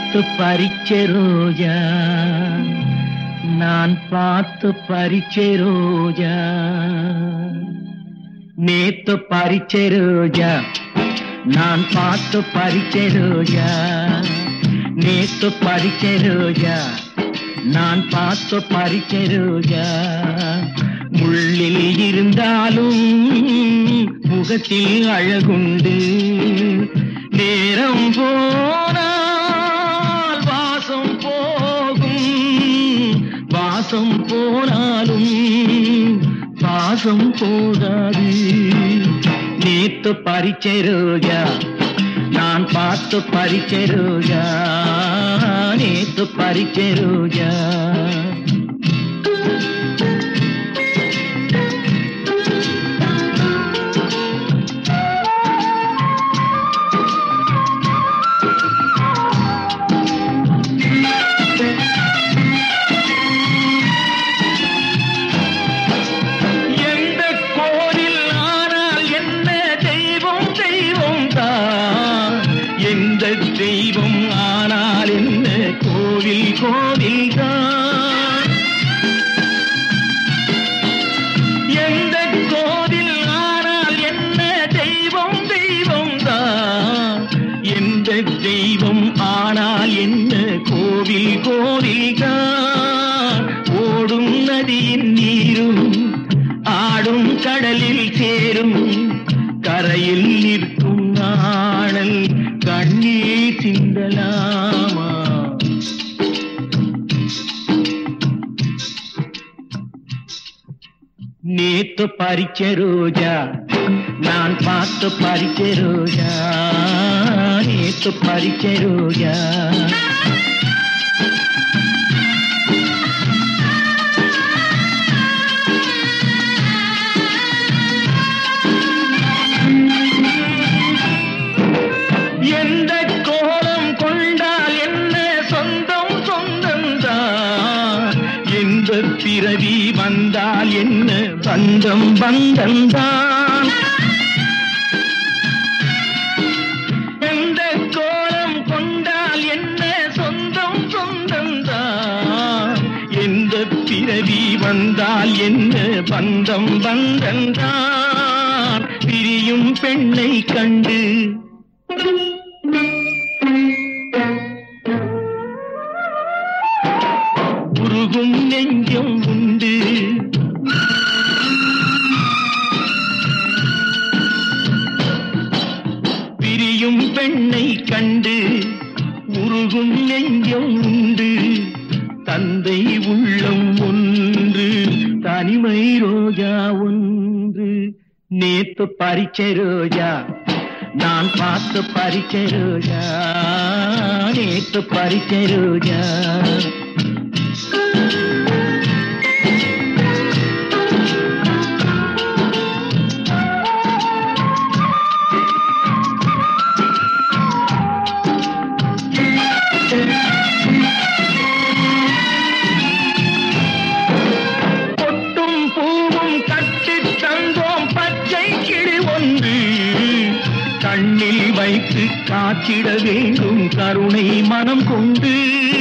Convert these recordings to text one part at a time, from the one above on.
பார்த்து பறிச்ச ரோஜா நான் பார்த்து பறிச்ச ரோஜா நேத்து பறிச்ச ரோஜா நான் பார்த்து பறிச்ச ரோஜா நேத்து பறிச்ச ரோஜா நான் பார்த்து பறிச்ச ரோஜா முள்ளில் இருந்தாலும் முகத்தில் அழகுண்டு நேரம் போனால் வாசம் போகும் வாசம் போனாலும் பாசம் போகாது நேத்து பறிச்ச ரோஜா நான் பார்த்து பறிச்ச ரோஜா நேத்து பறிச்ச ரோஜா எந்த கோவில் ஆனால் என்ன தெய்வம் தெய்வம் தான் எந்த தெய்வம் ஆனால் என்ன கோவில் கோவில் தான் எந்த கோவில் ஆனால் என்ன தெய்வம் தெய்வம் தான் எந்த தெய்வம் ஆனால் என்ன கோவில் கோவில் தான் ஓடும் நதியின் நீரும் ஆடும் கடலில் சேரும் கரையில் நிற்கும் நாணல் கண்ணீர் சிந்தலாமா நேத்து பறிச்ச ரோஜா நான் பார்த்து பறிச்ச ரோஜா நேத்து பறிச்ச ரோஜா எந்த கோலம் கொண்டால் என்ன சொந்தம் சொந்தம்தான் எந்த பிறவி வந்தால் என்ன பந்தம் பந்தம்தான் எந்த கோலம் கொண்டால் என்ன சொந்தம் சொந்தம்தான் எந்த பிறவி வந்தால் என்ன பந்தம் பந்தம்தான் பிரியும் பெண்ணை கண்டு உருகும் நெஞ்சம் உண்டு பிரியும் பெண்ணை கண்டு உருகும் நெஞ்சம் உண்டு தந்தை உள்ளம் ஒன்று தனிமை ரோஜா ஒன்று நேத்து பறிச்ச ரோஜா நான் பார்த்து பறிச்ச ரோஜா நேத்து பறிச்ச ரோஜா பொட்டும் பூவும் கட்டி தந்தோம் பச்சை கிளி ஒன்று கண்ணில் வைத்து காத்திட வேண்டும் கருணை மனம் கொண்டு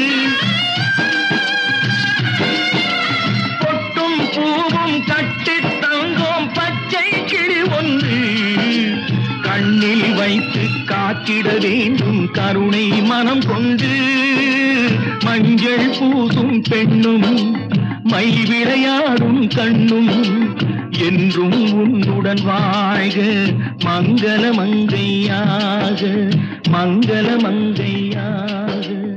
பொட்டும் பூவும் கட்டி தந்தோம் பச்சை கிளி ஒன்று கண்ணில் வைத்து காத்திட வேண்டும் கருணை மனம் கொண்டு மஞ்சள் பூசும் பெண்ணும் மை விளையாடும் கண்ணும் என்றும் உன்னுடன் வாழ்க மங்கள மங்கையாக மங்கள மங்கையாக